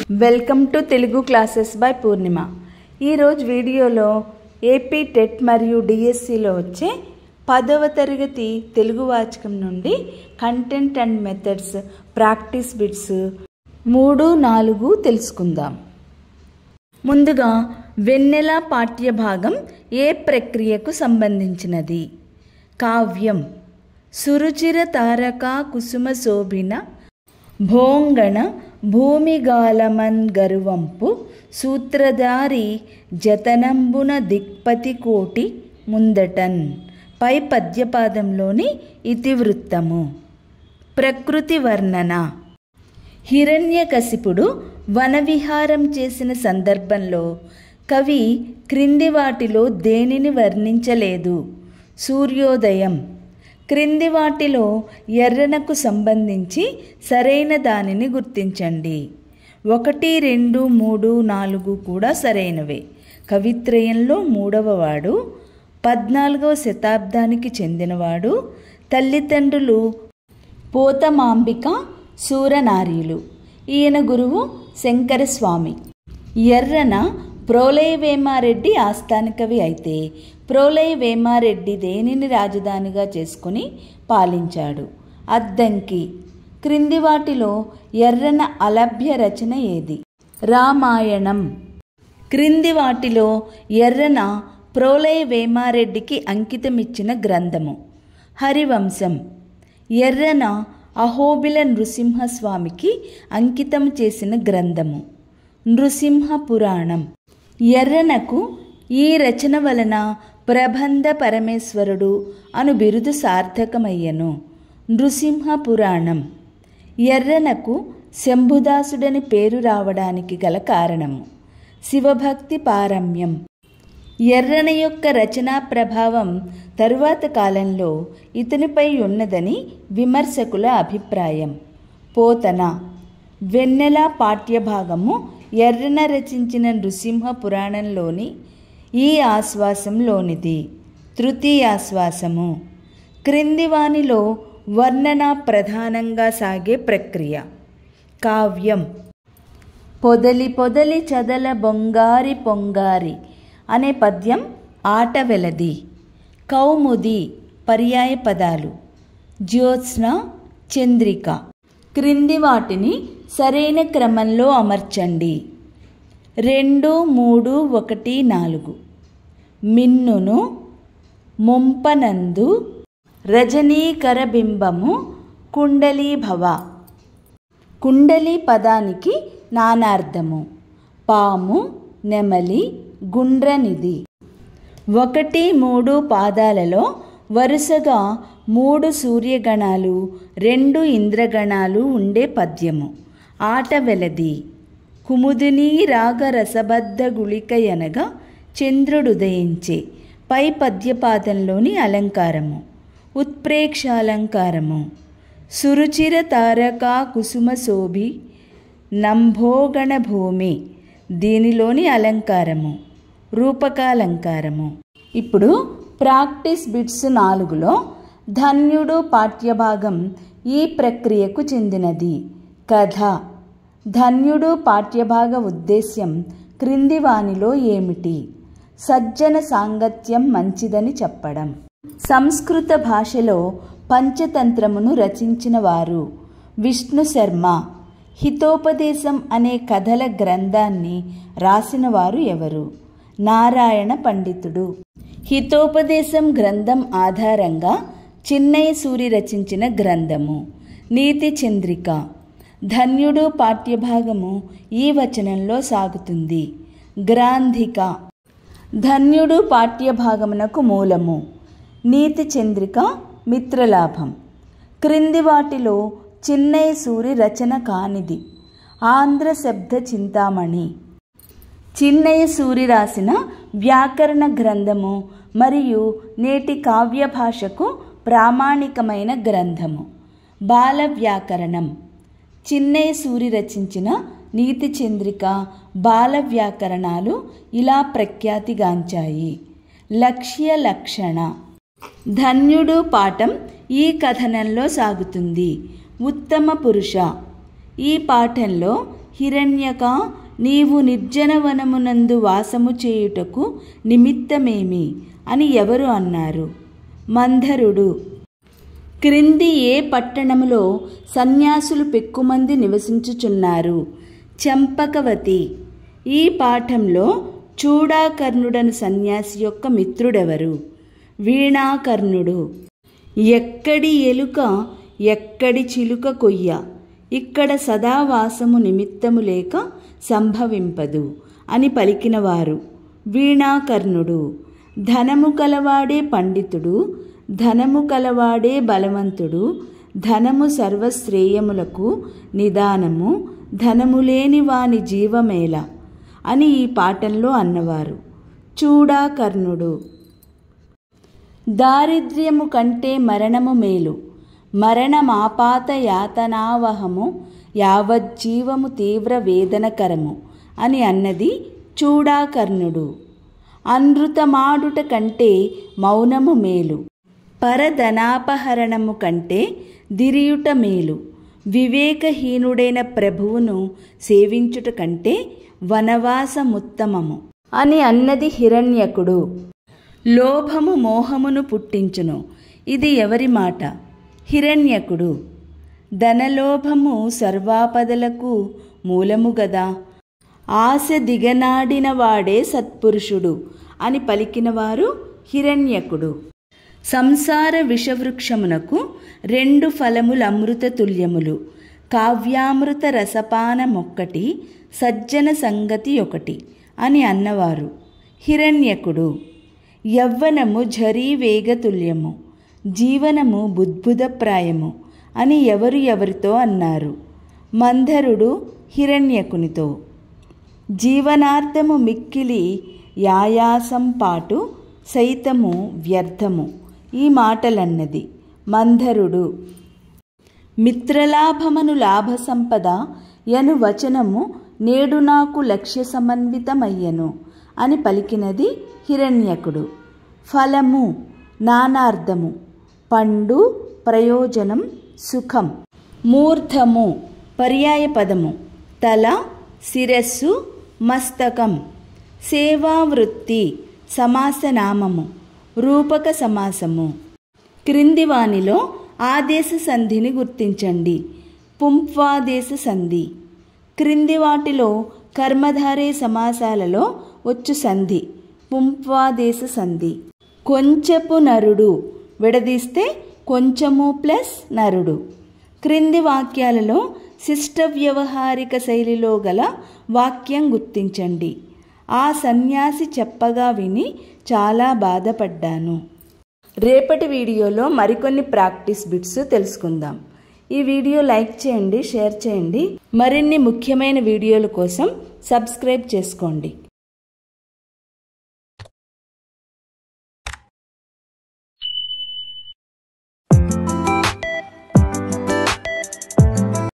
welcome to Telugu classes by Purnima ఈరోజు వీడియోలో AP TET మరియు డిఎస్సిలో వచ్చే పదవ తరగతి తెలుగు వాచకం నుండి content and methods practice bits మూడు నాలుగు తెలుసుకుందాం ముందుగా వెన్నెల పాఠ్యభాగం ఏ ప్రక్రియకు సంబంధించినది కావ్యం సురుచిర తారక కుసుమ శోభిన భోంగణ భూమిగాలమన్ గరువంపు సూత్రధారి జతనంబున దిక్పతి కోటి ముందటన్ పై పద్యపాదంలోని ఇతివృత్తము ప్రకృతి వర్ణన హిరణ్యకశిపుడు వనవిహారం చేసిన సందర్భంలో కవి క్రింది వాటిలో దేనిని వర్ణించలేదు సూర్యోదయం క్రింది వాటిలో ఎర్రనకు సంబంధించి సరైన దానిని గుర్తించండి ఒకటి రెండు మూడు నాలుగు కూడా సరైనవే కవిత్రయంలో మూడవవాడు పద్నాలుగవ శతాబ్దానికి చెందినవాడు తల్లిదండ్రులు పోతమాంబిక సూరనార్యులు ఈయన గురువు శంకరస్వామి ఎర్రన ప్రోలయ వేమారెడ్డి ఆస్థాన కవి అయితే ప్రోలయ వేమారెడ్డి దేనిని రాజధానిగా చేసుకుని పాలించాడు అద్దంకి క్రింది వాటిలో ఎర్రన అలభ్య రచన ఏది రామాయణం క్రింది వాటిలో ఎర్రన ప్రోలయ వేమారెడ్డికి అంకితమిచ్చిన గ్రంథము హరివంశం ఎర్రన అహోబిల నృసింహస్వామికి అంకితం చేసిన గ్రంథము నృసింహ పురాణం ఎర్రనకు ఈ రచన వలన ప్రబంధ పరమేశ్వరుడు అను బిరుదు సార్థకమయ్యను నృసింహ పురాణం ఎర్రనకు శంభుదాసుడని పేరు రావడానికి గల కారణము శివభక్తి పారమ్యం ఎర్రన యొక్క రచనా ప్రభావం తరువాత కాలంలో ఇతనిపై ఉన్నదని విమర్శకుల అభిప్రాయం పోతన వెన్నెల పాఠ్యభాగము ఎర్రన రచించిన నృసింహ పురాణంలోని ఈ ఆశ్వాసంలోనిది తృతీయాశ్వాసము క్రింది వానిలో వర్ణన ప్రధానంగా సాగే ప్రక్రియ కావ్యం పొదలి పొదలి చదల బొంగారి పొంగారి అనే పద్యం ఆట వెలది కౌముది పర్యాయ పదాలు జ్యోత్స్న చంద్రిక క్రింది వాటిని సరైన క్రమంలో అమర్చండి రెండు మూడు ఒకటి నాలుగు మిన్నును ముంపనందు రజనీకర బింబము కుండలీభవ కుండలి పదానికి నానార్థము పాము నెమలి గుండ్రనిది ఒకటి మూడు పాదాలలో వరుసగా మూడు సూర్యగణాలు రెండు ఇంద్రగణాలు ఉండే పద్యము ఆట వెలది కుముదిని రాగ రసబద్ధ గుళికయనగా చంద్రుడుదయించే పై పద్యపాదంలోని అలంకారము ఉత్ప్రేక్షాలంకారము సురుచిర తారక కుసుమ శోభి నంభోగణ భూమి దీనిలోని అలంకారము రూపకాలంకారము ఇప్పుడు ప్రాక్టీస్ బిట్స్ నాలుగులో ధన్యుడు పాఠ్యభాగం ఈ ప్రక్రియకు చెందినది కథ ధన్యుడు పాఠ్యభాగ ఉద్దేశ్యం క్రింది వానిలో ఏమిటి సజ్జన సాంగత్యం మంచిదని చెప్పడం సంస్కృత భాషలో పంచతంత్రమును రచించిన వారు విష్ణు శర్మ హితోపదేశం అనే కథల గ్రంథాన్ని రాసిన వారు ఎవరు నారాయణ పండితుడు హితోపదేశం గ్రంథం ఆధారంగా చిన్నయ్య సూరి రచించిన గ్రంథము నీతి చంద్రిక ధన్యుడు పాఠ్యభాగము ఈ వచనంలో సాగుతుంది గ్రాంధిక ధన్యుడు పాఠ్యభాగమునకు మూలము నీతి చంద్రిక మిత్రలాభం క్రింది వాటిలో చిన్నయ్య సూరి రచన కానిది ఆంధ్ర శబ్ద చింతామణి చిన్నయ్య సూరి రాసిన వ్యాకరణ గ్రంథము మరియు నేటి కావ్య భాషకు ప్రామాణికమైన గ్రంథము బాల వ్యాకరణం చిన్నయ్య సూరి రచించిన నీతి చంద్రిక బాల వ్యాకరణాలు ఇలా ప్రఖ్యాతిగాంచాయి లక్ష్య లక్షణ ధన్యుడు పాఠం ఈ కథనంలో సాగుతుంది ఉత్తమ పురుష ఈ పాఠంలో హిరణ్యక నీవు నిర్జనవనమునందు వాసము చేయుటకు నిమిత్తమేమి అని ఎవరు అన్నారు మంధరుడు క్రింది ఏ పట్టణములో సన్యాసులు పెక్కుమంది నివసించుచున్నారు చంపకవతి ఈ పాఠంలో చూడాకర్ణుడను సన్యాసి యొక్క మిత్రుడెవరు వీణాకర్ణుడు ఎక్కడి ఎలుక ఎక్కడి చిలుక కొయ్య ఇక్కడ సదావాసము నిమిత్తము లేక సంభవింపదు అని పలికినవారు వీణాకర్ణుడు ధనము కలవాడే పండితుడు ధనము కలవాడే బలవంతుడు ధనము సర్వశ్రేయములకు నిదానము ధనము లేని వాని జీవమేల అని ఈ పాఠంలో అన్నవారు చూడాకర్ణుడు దారిద్ర్యము కంటే మరణము మేలు మరణమాపాత యాతనావహము యావజ్జీవము తీవ్ర వేదనకరము అని అన్నది చూడాకర్ణుడు అనృతమాడుట కంటే మౌనము మేలు పరధనాపహరణము కంటే దిరియుట మేలు వివేకహీనుడైన ప్రభువును సేవించుట కంటే వనవాసముత్తమము అని అన్నది హిరణ్యకుడు లోభము మోహమును పుట్టించును ఇది ఎవరి మాట హిరణ్యకుడు ధనలోభము సర్వాపదలకు మూలము గదా ఆశ దిగనాడిన వాడే సత్పురుషుడు అని పలికినవారు హిరణ్యకుడు సంసార విషవృక్షమునకు రెండు ఫలములు అమృత తుల్యములు కావ్యామృత రసపానమొక్కటి సజ్జన సంగతి ఒకటి అని అన్నవారు హిరణ్యకుడు యవ్వనము ఝరీ వేగతుల్యము జీవనము బుద్భుదప్రాయము అని ఎవరు ఎవరితో అన్నారు మంధరుడు హిరణ్యకునితో జీవనార్థము మిక్కిలి యాయాసం పాటు సైతము వ్యర్థము ఈ మాటలన్నది మంధరుడు మిత్రలాభమను లాభ సంపద యను వచనము నేడు నాకు లక్ష్య సమన్వితమయ్యను అని పలికినది హిరణ్యకుడు ఫలము నానార్థము పండు ప్రయోజనం సుఖం మూర్ధము పర్యాయ పదము తల శిరస్సు మస్తకం సేవావృత్తి సమాసనామము రూపక సమాసము క్రింది వానిలో ఆదేశ సంధిని గుర్తించండి పుంప్వాదేశ సంధి క్రింది వాటిలో కర్మధారే సమాసాలలో వచ్చు సంధి పుంప్వాదేశ సంధి కొంచెపు నరుడు విడదీస్తే కొంచెము ప్లస్ నరుడు క్రింది వాక్యాలలో శిష్ట వ్యవహారిక శైలిలో గల వాక్యం గుర్తించండి ఆ సన్యాసి చెప్పగా విని చాలా బాధపడ్డాను రేపటి వీడియోలో మరికొన్ని ప్రాక్టీస్ బిట్స్ తెలుసుకుందాం ఈ వీడియో లైక్ చేయండి షేర్ చేయండి మరిన్ని ముఖ్యమైన వీడియోల కోసం సబ్స్క్రైబ్ చేసుకోండి